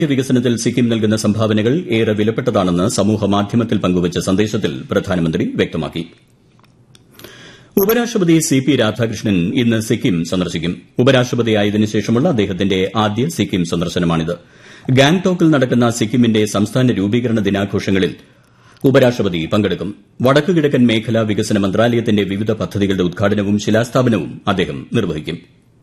വികസനത്തിൽ സിക്കിം നൽകുന്ന സംഭാവനകൾ ഏറെ വിലപ്പെട്ടതാണെന്ന് സമൂഹമാധ്യമത്തിൽ പങ്കുവച്ച സന്ദേശത്തിൽ പ്രധാനമന്ത്രി വ്യക്തമാക്കി ഉപരാഷ്ട്രപതി സി പി രാധാകൃഷ്ണൻ ഇന്ന് സിക്കിം സന്ദർശിക്കും ഉപരാഷ്ട്രപതിയായതിനു ശേഷമുള്ള അദ്ദേഹത്തിന്റെ ആദ്യ സിക്കിം സന്ദർശനമാണിത് ഗാംഗ്ടോക്കിൽ നടക്കുന്ന സിക്കിമിന്റെ സംസ്ഥാന രൂപീകരണ ദിനാഘോഷങ്ങളിൽ ഉപരാഷ്ട്രപതി പങ്കെടുക്കും വടക്കു കിഴക്കൻ മേഖലാ വികസന മന്ത്രാലയത്തിന്റെ വിവിധ പദ്ധതികളുടെ ഉദ്ഘാടനവും ശിലാസ്ഥാപനവും അദ്ദേഹം നിർവഹിക്കും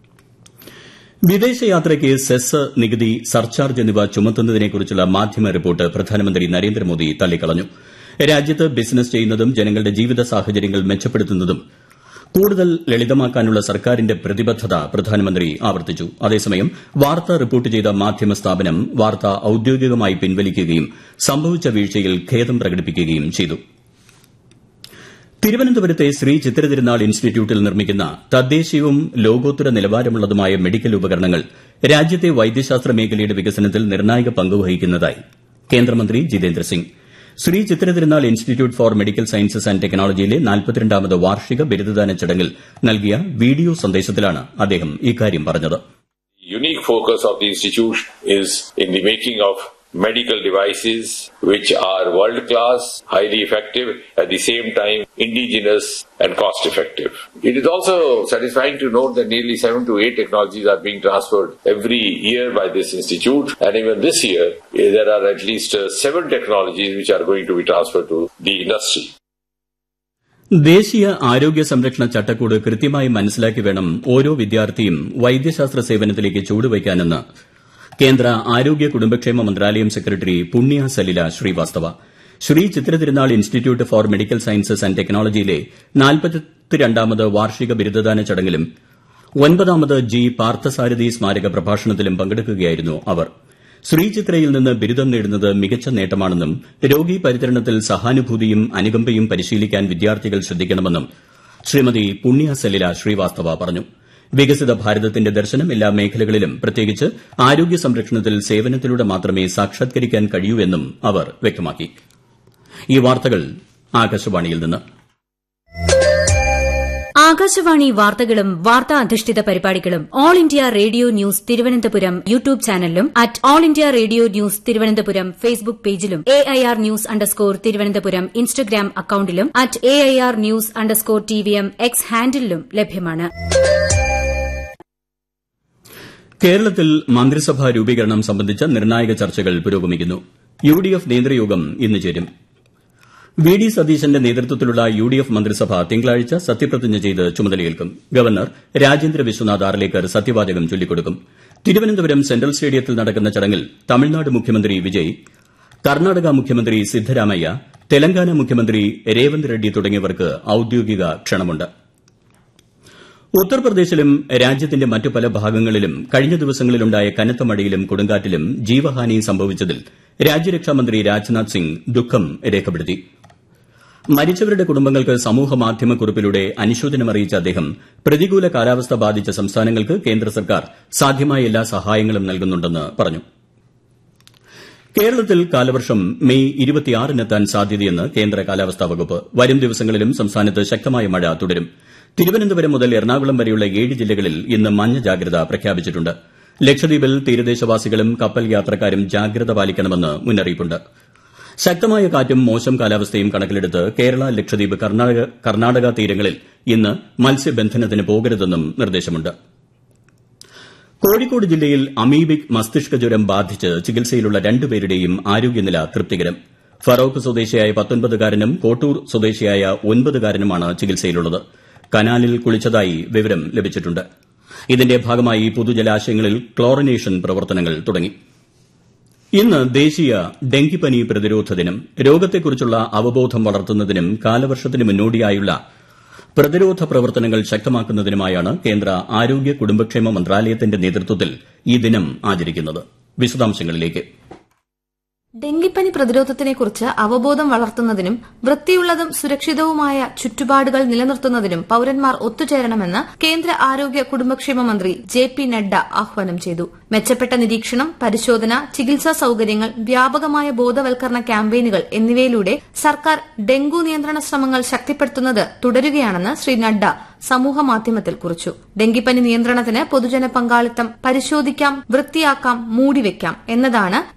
വിദേശയാത്രയ്ക്ക് സെസ് നികുതി സർചാർജ് എന്നിവ ചുമത്തുന്നതിനെക്കുറിച്ചുള്ള മാധ്യമ റിപ്പോർട്ട് പ്രധാനമന്ത്രി നരേന്ദ്രമോദി തള്ളിക്കളഞ്ഞു രാജ്യത്ത് ബിസിനസ് ചെയ്യുന്നതും ജനങ്ങളുടെ ജീവിത സാഹചര്യങ്ങൾ മെച്ചപ്പെടുത്തുന്നതും കൂടുതൽ ലളിതമാക്കാനുള്ള സർക്കാരിന്റെ പ്രതിബദ്ധത പ്രധാനമന്ത്രി ആവർത്തിച്ചു അതേസമയം വാർത്ത റിപ്പോർട്ട് ചെയ്ത മാധ്യമ സ്ഥാപനം വാർത്ത ഔദ്യോഗികമായി പിൻവലിക്കുകയും സംഭവിച്ച വീഴ്ചയിൽ ഖേദം പ്രകടിപ്പിക്കുകയും ചെയ്തു തിരുവനന്തപുരത്തെ ശ്രീ ചിത്രതിരുനാൾ ഇൻസ്റ്റിറ്റ്യൂട്ടിൽ നിർമ്മിക്കുന്ന തദ്ദേശീയവും ലോകോത്തര നിലവാരമുള്ളതുമായ മെഡിക്കൽ ഉപകരണങ്ങൾ രാജ്യത്തെ വൈദ്യശാസ്ത്ര മേഖലയുടെ വികസനത്തിൽ നിർണായക പങ്കുവഹിക്കുന്നതായി കേന്ദ്രമന്ത്രി Jitendra Singh Sree Chitrathirunal institute for medical sciences and ടെക്നോളജിയിലെ നാൽപ്പത്തിരണ്ടാമത് വാർഷിക ബിരുദദാന ചടങ്ങിൽ നൽകിയ വീഡിയോ സന്ദേശത്തിലാണ് അദ്ദേഹം ഇക്കാര്യം പറഞ്ഞത് unique focus of the institute is in the making of medical devices which are world class, highly effective, at the same time indigenous and cost effective. It is also satisfying to note that nearly seven to eight technologies are being transferred every year by this institute and even this year eh, there are at least uh, seven technologies which are going to be transferred to the industry. ദേശീയ ആരോഗ്യ സംരക്ഷണ ചട്ടക്കൂട് കൃത്യമായി മനസ്സിലാക്കി വേണം ഓരോ വിദ്യാർത്ഥിയും വൈദ്യശാസ്ത്ര സേവനത്തിലേക്ക് ചുവടുവയ്ക്കാനെന്ന് കേന്ദ്ര ആരോഗ്യ കുടുംബക്ഷേമ മന്ത്രാലയം secretary Punya Salila Srivastava Sree Chitrathirunal institute for medical sciences and ടെക്നോളജിയിലെ നാൽപ്പത്തിരണ്ടാമത് വാർഷിക ബിരുദദാന ചടങ്ങിലും ഒൻപതാമത് ജി പാർത്ഥസാരഥി സ്മാരക പ്രഭാഷണത്തിലും പങ്കെടുക്കുകയായിരുന്നു അവർ ശ്രീചിത്രയിൽ നിന്ന് ബിരുദം നേടുന്നത് മികച്ച നേട്ടമാണെന്നും രോഗി പരിചരണത്തിൽ സഹാനുഭൂതിയും അനുകമ്പയും പരിശീലിക്കാൻ വിദ്യാർത്ഥികൾ ശ്രദ്ധിക്കണമെന്നും ശ്രീമതി പുണ്യ സലില ശ്രീവാസ്തവ പറഞ്ഞു വികസിത ഭാരതത്തിന്റെ ദർശനം എല്ലാ മേഖലകളിലും പ്രത്യേകിച്ച് ആരോഗ്യ സംരക്ഷണത്തിൽ സേവനത്തിലൂടെ മാത്രമേ സാക്ഷാത്കരിക്കാൻ കഴിയൂ എന്നും അവർ വ്യക്തമാക്കി ഈ വാർത്തകൾ ആകാശവാണിയിൽ നിന്ന് ആകാശവാണി വാർത്തകളും വാർത്താ അധിഷ്ഠിത പരിപാടികളും all India radio news Thiruvananthapuram YouTube ചാനലിലും at all India radio news Thiruvananthapuram Facebook പേജിലും A I R news underscore Thiruvananthapuram Instagram അക്കൌണ്ടിലും at A I R news underscore T V M X ഹാൻഡിലും ലഭ്യമാണ് കേരളത്തിൽ മന്ത്രിസഭാ രൂപീകരണം സംബന്ധിച്ച നിർണായക ചർച്ചകൾ പുരോഗമിക്കുന്നു യു ഡി എഫ് നേതൃയോഗം ഇന്ന് ചേരും വി ഡി സതീശന്റെ നേതൃത്വത്തിലുള്ള യു ഡി എഫ് മന്ത്രിസഭ തിങ്കളാഴ്ച സത്യപ്രതിജ്ഞ ചെയ്ത് ചുമതലയേൽക്കും ഗവർണർ രാജേന്ദ്ര വിശ്വനാഥ് ആർലേക്കർ സത്യവാചകം ചൊല്ലിക്കൊടുക്കും തിരുവനന്തപുരം സെൻട്രൽ സ്റ്റേഡിയത്തിൽ നടക്കുന്ന ചടങ്ങിൽ തമിഴ്നാട് മുഖ്യമന്ത്രി വിജയ് കർണാടക മുഖ്യമന്ത്രി സിദ്ധരാമയ്യ തെലങ്കാന മുഖ്യമന്ത്രി രേവന്ത് റെഡ്ഡി തുടങ്ങിയവർക്ക് ഔദ്യോഗിക ക്ഷണമുണ്ട് ഉത്തർപ്രദേശിലും രാജ്യത്തിന്റെ മറ്റു പല ഭാഗങ്ങളിലും കഴിഞ്ഞ ദിവസങ്ങളിലുണ്ടായ കനത്ത മഴയിലും കൊടുങ്കാറ്റിലും ജീവഹാനി സംഭവിച്ചതിൽ രാജ്യരക്ഷാമന്ത്രി രാജ്നാഥ് സിംഗ് ദുഃഖം രേഖപ്പെടുത്തി മരിച്ചവരുടെ കുടുംബങ്ങൾക്ക് സമൂഹമാധ്യമ കുറിപ്പിലൂടെ അനുശോചനം അറിയിച്ച അദ്ദേഹം പ്രതികൂല കാലാവസ്ഥ ബാധിച്ച സംസ്ഥാനങ്ങൾക്ക് കേന്ദ്ര സർക്കാർ സാധ്യമായ എല്ലാ സഹായങ്ങളും നൽകുന്നുണ്ടെന്ന് പറഞ്ഞു കേരളത്തിൽ കാലവർഷം മെയ് ഇരുപത്തിയാറിനെത്താൻ സാധ്യതയെന്ന് കേന്ദ്ര കാലാവസ്ഥാ വകുപ്പ് വരും ദിവസങ്ങളിലും സംസ്ഥാനത്ത് ശക്തമായ മഴ തുടരും തിരുവനന്തപുരം മുതൽ എറണാകുളം വരെയുള്ള ഏഴ് ജില്ലകളിൽ ഇന്ന് മഞ്ഞ ജാഗ്രത പ്രഖ്യാപിച്ചിട്ടുണ്ട് ലക്ഷദ്വീപിൽ തീരദേശവാസികളും കപ്പൽ യാത്രക്കാരും ജാഗ്രത പാലിക്കണമെന്ന് മുന്നറിയിപ്പുണ്ട് ശക്തമായ കാറ്റും മോശം കാലാവസ്ഥയും കണക്കിലെടുത്ത് കേരള ലക്ഷദ്വീപ് കർണാടക തീരങ്ങളിൽ ഇന്ന് മത്സ്യബന്ധനത്തിന് പോകരുതെന്നും നിർദ്ദേശമുണ്ട് കോഴിക്കോട് ജില്ലയിൽ അമീബിക് മസ്തിഷ്ക ജ്വരം ബാധിച്ച് ചികിത്സയിലുള്ള രണ്ടുപേരുടെയും ആരോഗ്യനില തൃപ്തികരം ഫറോക്ക് സ്വദേശിയായ പത്തൊൻപതുകാരനും കോട്ടൂർ സ്വദേശിയായ ഒൻപതുകാരനുമാണ് ചികിത്സയിലുള്ളത് കനാലിൽ കുളിച്ചതായി വിവരം ലഭിച്ചിട്ടുണ്ട് ഇതിന്റെ ഭാഗമായി പൊതുജലാശയങ്ങളിൽ ക്ലോറിനേഷൻ പ്രവർത്തനങ്ങൾ തുടങ്ങി ഇന്ന് ദേശീയ ഡെങ്കിപ്പനി പ്രതിരോധ ദിനം രോഗത്തെക്കുറിച്ചുള്ള അവബോധം വളർത്തുന്നതിനും കാലവർഷത്തിന് മുന്നോടിയായുള്ള പ്രതിരോധ പ്രവർത്തനങ്ങൾ ശക്തമാക്കുന്നതിനുമായാണ് കേന്ദ്ര ആരോഗ്യ കുടുംബക്ഷേമ മന്ത്രാലയത്തിന്റെ നേതൃത്വത്തിൽ ഈ ദിനം ആചരിക്കുന്നത് വിശദാംശങ്ങളിലേക്ക് ഡെങ്കിപ്പനി പ്രതിരോധത്തിനെക്കുറിച്ച് അവബോധം വളർത്തുന്നതിനും വൃത്തിയുള്ളതും സുരക്ഷിതവുമായ ചുറ്റുപാടുകൾ നിലനിർത്തുന്നതിനും പൌരന്മാർ ഒത്തുചേരണമെന്ന് കേന്ദ്ര ആരോഗ്യ കുടുംബക്ഷേമ മന്ത്രി ജെ പി നഡ്ഡ ആഹ്വാനം ചെയ്തു മെച്ചപ്പെട്ട നിരീക്ഷണം പരിശോധന ചികിത്സാ സൌകര്യങ്ങൾ വ്യാപകമായ ബോധവൽക്കരണ ക്യാമ്പയിനുകൾ എന്നിവയിലൂടെ സർക്കാർ ഡെങ്കു നിയന്ത്രണ ശ്രമങ്ങൾ ശക്തിപ്പെടുത്തുന്നത് തുടരുകയാണെന്ന് ശ്രീ നഡ്ഡ സമൂഹമാധ്യമത്തിൽ കുറിച്ചു ഡെങ്കിപ്പനി നിയന്ത്രണത്തിന് പൊതുജന പങ്കാളിത്തം പരിശോധിക്കാം വൃത്തിയാക്കാം മൂടിവെക്കാം എന്നതാണ്